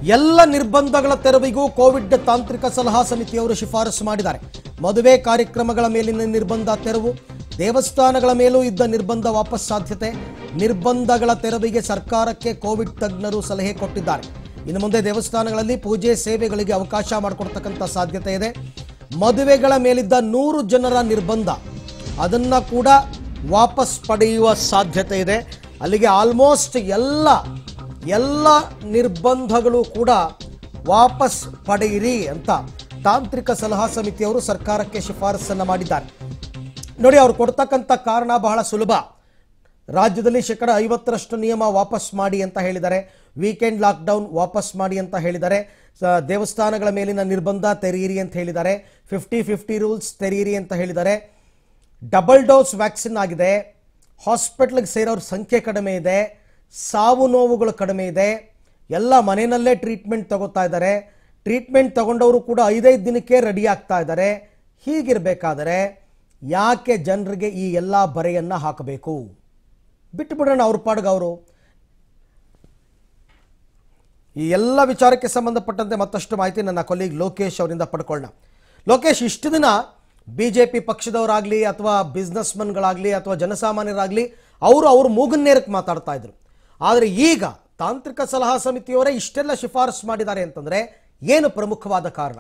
ಎಲ್ಲ ನಿರ್ಬಂಧಗಳ ತೆರವಿಗೂ ಕೋವಿಡ್ ತಾಂತ್ರಿಕ ಸಲಹಾ ಸಮಿತಿಯವರು ಶಿಫಾರಸು ಮಾಡಿದ್ದಾರೆ ಮದುವೆ ಕಾರ್ಯಕ್ರಮಗಳ ಮೇಲಿನ ನಿರ್ಬಂಧ ತೆರವು ದೇವಸ್ಥಾನಗಳ ಮೇಲೂ ಇದ್ದ ನಿರ್ಬಂಧ ವಾಪಸ್ ಸಾಧ್ಯತೆ ನಿರ್ಬಂಧಗಳ ತೆರವಿಗೆ ಸರ್ಕಾರಕ್ಕೆ ಕೋವಿಡ್ ತಜ್ಞರು ಸಲಹೆ ಕೊಟ್ಟಿದ್ದಾರೆ ಇನ್ನು ಮುಂದೆ ದೇವಸ್ಥಾನಗಳಲ್ಲಿ ಪೂಜೆ ಸೇವೆಗಳಿಗೆ ಅವಕಾಶ ಮಾಡಿಕೊಡ್ತಕ್ಕಂಥ ಸಾಧ್ಯತೆ ಇದೆ ಮದುವೆಗಳ ಮೇಲಿದ್ದ ನೂರು ಜನರ ನಿರ್ಬಂಧ ಅದನ್ನ ಕೂಡ ವಾಪಸ್ ಪಡೆಯುವ ಸಾಧ್ಯತೆ ಇದೆ ಅಲ್ಲಿಗೆ ಆಲ್ಮೋಸ್ಟ್ ಎಲ್ಲ ಎಲ್ಲ ನಿರ್ಬಂಧಗಳು ಕೂಡ ವಾಪಸ್ ಪಡೆಯಿರಿ ಅಂತ ತಾಂತ್ರಿಕ ಸಲಹಾ ಸಮಿತಿಯವರು ಸರ್ಕಾರಕ್ಕೆ ಶಿಫಾರಸನ್ನ ಮಾಡಿದ್ದಾರೆ ನೋಡಿ ಅವ್ರು ಕೊಡ್ತಕ್ಕಂಥ ಕಾರಣ ಬಹಳ ಸುಲಭ ರಾಜ್ಯದಲ್ಲಿ ಶೇಕಡ ಐವತ್ತರಷ್ಟು ನಿಯಮ ವಾಪಸ್ ಮಾಡಿ ಅಂತ ಹೇಳಿದ್ದಾರೆ ವೀಕೆಂಡ್ ಲಾಕ್ಡೌನ್ ವಾಪಸ್ ಮಾಡಿ ಅಂತ ಹೇಳಿದ್ದಾರೆ ಸ- ದೇವಸ್ಥಾನಗಳ ಮೇಲಿನ ನಿರ್ಬಂಧ ತೆರೆಯಿರಿ ಅಂತ ಹೇಳಿದ್ದಾರೆ ಫಿಫ್ಟಿ ಫಿಫ್ಟಿ ರೂಲ್ಸ್ ತೆರೆಯಿರಿ ಅಂತ ಹೇಳಿದ್ದಾರೆ ಡಬಲ್ ಡೋಸ್ ವ್ಯಾಕ್ಸಿನ್ ಆಗಿದೆ ಹಾಸ್ಪಿಟ್ಲಿಗೆ ಸೇರೋರ ಸಂಖ್ಯೆ ಕಡಿಮೆ ಇದೆ ಸಾವು ನೋವುಗಳು ಕಡಿಮೆ ಇದೆ ಎಲ್ಲ ಮನೆಯಲ್ಲೇ ಟ್ರೀಟ್ಮೆಂಟ್ ತಗೋತಾ ಇದ್ದಾರೆ ಟ್ರೀಟ್ಮೆಂಟ್ ತಗೊಂಡವರು ಕೂಡ ಐದೈದು ದಿನಕ್ಕೆ ರೆಡಿ ಆಗ್ತಾ ಇದ್ದಾರೆ ಹೀಗಿರಬೇಕಾದರೆ ಯಾಕೆ ಜನರಿಗೆ ಈ ಎಲ್ಲ ಬರೆಯನ್ನು ಹಾಕಬೇಕು ಬಿಟ್ಟುಬಿಡೋಣ ಅವ್ರ ಪಾಡ್ಗೆ ಅವರು ಈ ಎಲ್ಲ ವಿಚಾರಕ್ಕೆ ಸಂಬಂಧಪಟ್ಟಂತೆ ಮತ್ತಷ್ಟು ಮಾಹಿತಿ ನನ್ನ ಕೊಲೀಗ್ ಲೋಕೇಶ್ ಅವರಿಂದ ಪಡ್ಕೊಳ್ಳೋಣ ಲೋಕೇಶ್ ಇಷ್ಟು ದಿನ ಬಿ ಜೆ ಪಿ ಪಕ್ಷದವರಾಗಲಿ ಅಥವಾ ಬಿಸ್ನೆಸ್ಮನ್ಗಳಾಗಲಿ ಅಥವಾ ಜನಸಾಮಾನ್ಯರಾಗಲಿ ಅವರು ಅವ್ರ ಮೂಗನ್ನೇರಕ್ಕೆ ಮಾತಾಡ್ತಾ ಇದ್ರು ಆದರೆ ಈಗ ತಾಂತ್ರಿಕ ಸಲಹಾ ಸಮಿತಿಯವರೇ ಇಷ್ಟೆಲ್ಲ ಶಿಫಾರಸು ಮಾಡಿದ್ದಾರೆ ಅಂತಂದ್ರೆ ಏನು ಪ್ರಮುಖವಾದ ಕಾರಣ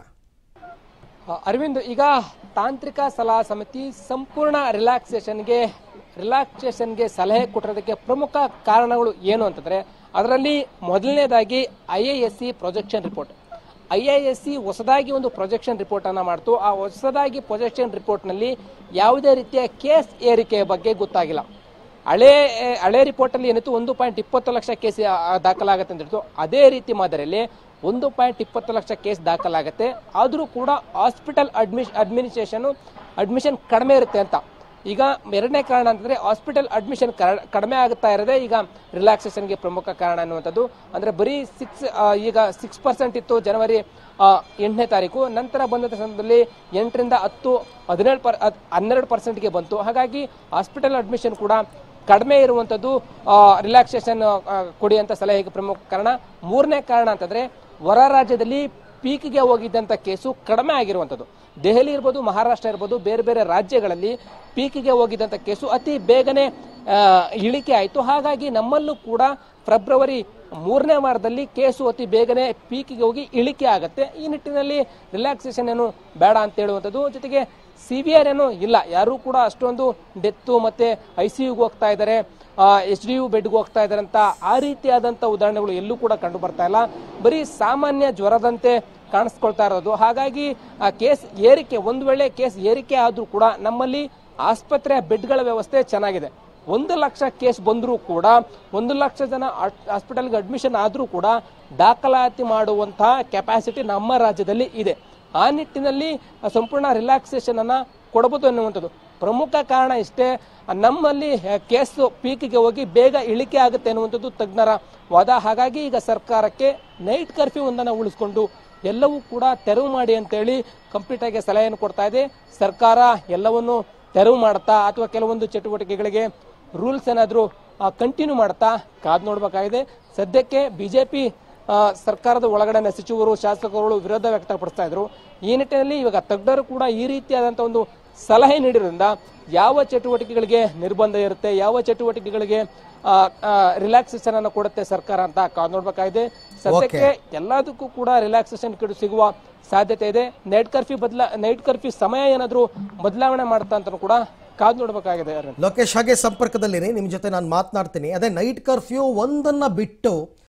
ಆ, ಅರವಿಂದ್ ಈಗ ತಾಂತ್ರಿಕ ಸಲಹಾ ಸಮಿತಿ ಸಂಪೂರ್ಣ ರಿಲ್ಯಾಕ್ಸೇಷನ್ಗೆ ರಿಲ್ಯಾಕ್ಸೇಷನ್ಗೆ ಸಲಹೆ ಕೊಟ್ಟಿರೋದಕ್ಕೆ ಪ್ರಮುಖ ಕಾರಣಗಳು ಏನು ಅಂತಂದ್ರೆ ಅದರಲ್ಲಿ ಮೊದಲನೇದಾಗಿ I A S C projection report I I S C ಹೊಸದಾಗಿ ಒಂದು ಪ್ರೊಜೆಕ್ಷನ್ ರಿಪೋರ್ಟ್ ಅನ್ನ ಮಾಡ್ತು ಆ ಹೊಸದಾಗಿ ಪ್ರೊಜೆಕ್ಷನ್ ರಿಪೋರ್ಟ್ನಲ್ಲಿ ಯಾವುದೇ ರೀತಿಯ ಕೇಸ್ ಏರಿಕೆಯ ಬಗ್ಗೆ ಗೊತ್ತಾಗಿಲ್ಲ ಹಳೆ ಹಳೆ ರಿಪೋರ್ಟಲ್ಲಿ ಏನಿತ್ತು ಒಂದು ಪಾಯಿಂಟ್ ಇಪ್ಪತ್ತು ಲಕ್ಷ ಕೇಸ್ ದಾಖಲಾಗುತ್ತೆ ಅಂತ ಹೇಳ್ತು ಅದೇ ರೀತಿ ಮಾದರಿಯಲ್ಲಿ ಒಂದು ಪಾಯಿಂಟ್ ಇಪ್ಪತ್ತು ಲಕ್ಷ ಕೇಸ್ ದಾಖಲಾಗುತ್ತೆ ಆದರೂ ಕೂಡ ಹಾಸ್ಪಿಟಲ್ ಅಡ್ಮಿಷ್ ಅಡ್ಮಿನಿಸ್ಟ್ರೇಷನ್ ಅಡ್ಮಿಷನ್ ಕಡಿಮೆ ಇರುತ್ತೆ ಅಂತ ಈಗ ಎರಡನೇ ಕಾರಣ ಅಂತಂದ್ರೆ ಹಾಸ್ಪಿಟಲ್ ಅಡ್ಮಿಷನ್ ಕಡಿಮೆ ಆಗುತ್ತಾ ಇರೋದೇ ಈಗ ರಿಲ್ಯಾಕ್ಸೇಷನ್ಗೆ ಪ್ರಮುಖ ಕಾರಣ ಅನ್ನುವಂಥದ್ದು ಅಂದ್ರೆ ಬರೀ ಸಿಕ್ಸ್ ಈಗ ಸಿಕ್ಸ್ ಪರ್ಸೆಂಟ್ ಇತ್ತು ಜನವರಿ ಆ, ಎಂಟನೇ ತಾರೀಕು ನಂತರ ಬಂದಂಥ ಸಂದರ್ಭದಲ್ಲಿ ಎಂಟರಿಂದ ಹತ್ತು ಹದಿನೇಳು ಪರ್ ಹದ್- ಹನ್ನೆರಡು ಪರ್ಸೆಂಟ್ಗೆ ಬಂತು ಹಾಗಾಗಿ ಹಾಸ್ಪಿಟಲ್ ಅಡ್ಮಿಷನ್ ಕೂಡ ಕಡಿಮೆ ಇರುವಂಥದ್ದು ರಿಲ್ಯಾಕ್ಸೇಷನ್ ಕೊಡಿ ಅಂತ ಸಲಹೆಗೆ ಪ್ರಮುಖ ಕಾರಣ ಮೂರನೇ ಕಾರಣ ಅಂತಂದ್ರೆ ಹೊರ ರಾಜ್ಯದಲ್ಲಿ ಪೀಕ್ಗೆ ಹೋಗಿದ್ದಂಥ ಕೇಸು ಕಡಿಮೆ ಆಗಿರುವಂಥದ್ದು ದೆಹಲಿ ಇರ್ಬೋದು ಮಹಾರಾಷ್ಟ್ರ ಇರ್ಬೋದು ಬೇರೆ ಬೇರೆ ರಾಜ್ಯಗಳಲ್ಲಿ ಪೀಕ್ಗೆ ಹೋಗಿದ್ದಂಥ ಕೇಸು ಅತಿ ಬೇಗನೆ ಆ, ಇಳಿಕೆ ಆಯಿತು ಹಾಗಾಗಿ ನಮ್ಮಲ್ಲೂ ಕೂಡ ಫೆಬ್ರವರಿ ಮೂರನೇ ವಾರದಲ್ಲಿ ಕೇಸು ಅತಿ ಬೇಗನೆ ಪೀಕ್ಗೆ ಹೋಗಿ ಇಳಿಕೆ ಆಗುತ್ತೆ ಈ ನಿಟ್ಟಿನಲ್ಲಿ ರಿಲ್ಯಾಕ್ಸೇಷನ್ ಏನು ಬೇಡ ಅಂತ ಹೇಳುವಂಥದ್ದು ಜೊತೆಗೆ ಸಿವಿಯರ್ ಏನು ಇಲ್ಲ ಯಾರೂ ಕೂಡ ಅಷ್ಟೊಂದು ಡೆತ್ತು ಮತ್ತೆ ಐ ಸಿ ಯುಗೆ ಹೋಗ್ತಾ ಇದ್ದಾರೆ ಎಚ್ ಡಿ ಯು ಬೆಡ್ಗೆ ಹೋಗ್ತಾ ಇದ್ದಾರೆ ಅಂತ ಆ ರೀತಿಯಾದಂಥ ಉದಾಹರಣೆಗಳು ಎಲ್ಲೂ ಕೂಡ ಕಂಡು ಬರ್ತಾ ಇಲ್ಲ ಬರೀ ಸಾಮಾನ್ಯ ಜ್ವರದಂತೆ ಕಾಣಿಸ್ಕೊಳ್ತಾ ಇರೋದು ಹಾಗಾಗಿ ಆ ಕೇಸ್ ಏರಿಕೆ ಒಂದು ವೇಳೆ ಕೇಸ್ ಏರಿಕೆ ಆದರೂ ಕೂಡ ನಮ್ಮಲ್ಲಿ ಆಸ್ಪತ್ರೆಯ ಬೆಡ್ಗಳ ವ್ಯವಸ್ಥೆ ಚೆನ್ನಾಗಿದೆ ಒಂದು ಲಕ್ಷ ಕೇಸ್ ಬಂದರೂ ಕೂಡ ಒಂದು ಲಕ್ಷ ಜನ ಹಾಸ್ಪಿಟಲ್ಗೆ ಅಡ್ಮಿಷನ್ ಆದರೂ ಕೂಡ ದಾಖಲಾತಿ ಮಾಡುವಂತಹ ಕೆಪಾಸಿಟಿ ನಮ್ಮ ರಾಜ್ಯದಲ್ಲಿ ಇದೆ ಆ ನಿಟ್ಟಿನಲ್ಲಿ ಸಂಪೂರ್ಣ ರಿಲ್ಯಾಕ್ಸೇಷನ್ ಅನ್ನ ಕೊಡಬಹುದು ಅನ್ನುವಂಥದ್ದು ಪ್ರಮುಖ ಕಾರಣ ಇಷ್ಟೇ ನಮ್ಮಲ್ಲಿ ಕೇಸು ಪೀಕಿಗೆ ಹೋಗಿ ಬೇಗ ಇಳಿಕೆ ಆಗುತ್ತೆ ಅನ್ನುವಂಥದ್ದು ತಜ್ಞರ ವಾದ ಹಾಗಾಗಿ ಈಗ ಸರ್ಕಾರಕ್ಕೆ ನೈಟ್ ಕರ್ಫ್ಯೂ ಒಂದನ್ನು ಉಳಿಸ್ಕೊಂಡು ಎಲ್ಲವೂ ಕೂಡ ತೆರವು ಮಾಡಿ ಅಂತೇಳಿ ಕಂಪ್ಲೀಟ್ ಆಗಿ ಸಲಹೆಯನ್ನು ಕೊಡ್ತಾ ಇದೆ ಸರ್ಕಾರ ಎಲ್ಲವನ್ನು ತೆರವು ಮಾಡ್ತಾ ಅಥವಾ ಕೆಲವೊಂದು ಚಟುವಟಿಕೆಗಳಿಗೆ ರೂಲ್ಸ್ ಏನಾದರೂ ಕಂಟಿನ್ಯೂ ಮಾಡ್ತಾ ಕಾದು ನೋಡಬೇಕಾಗಿದೆ ಸದ್ಯಕ್ಕೆ ಬಿಜೆಪಿ ಸರ್ಕಾರದ ಒಳಗಡೆ ಸಚಿವರು ಶಾಸಕರುಗಳು ವಿರೋಧ ವ್ಯಕ್ತಪಡಿಸ್ತಾ ಇದ್ರು ಈ ನಿಟ್ಟಿನಲ್ಲಿ ಇವಾಗ ತಜ್ಞರು ಕೂಡ ಈ ರೀತಿಯಾದಂಥ ಒಂದು ಸಲಹೆ ನೀಡಿರೋದ್ರಿಂದ ಯಾವ ಚಟುವಟಿಕೆಗಳಿಗೆ ನಿರ್ಬಂಧ ಇರುತ್ತೆ ಯಾವ ಚಟುವಟಿಕೆಗಳಿಗೆ ರಿಲ್ಯಾಕ್ಸೇಷನ್ ಅನ್ನು ಕೊಡುತ್ತೆ ಸರ್ಕಾರ ಅಂತ ಕಾದು ನೋಡ್ಬೇಕಾಗಿದೆ ಸದ್ಯಕ್ಕೆ ಎಲ್ಲದಕ್ಕೂ ಕೂಡ ರಿಲ್ಯಾಕ್ಸೇಷನ್ ಕಿಡು ಸಿಗುವ ಸಾಧ್ಯತೆ ಇದೆ ನೈಟ್ ಕರ್ಫ್ಯೂ ಬದಲ ನೈಟ್ ಕರ್ಫ್ಯೂ ಸಮಯ ಏನಾದರೂ ಬದಲಾವಣೆ ಮಾಡ್ತಾ ಅಂತ ಕೂಡ ಕಾದು ನೋಡ್ಬೇಕಾಗಿದೆ ಅರುಣ್. ಲೋಕೇಶ್ ಹಾಗೆ ಸಂಪರ್ಕದಲ್ಲಿರಿ ನಿಮ್ಮ ಜೊತೆ ನಾನು ಮಾತನಾಡ್ತೀನಿ ಅದೇ ನೈಟ್ ಕರ್ಫ್ಯೂ ಒಂದನ್ನ ಬಿಟ್ಟು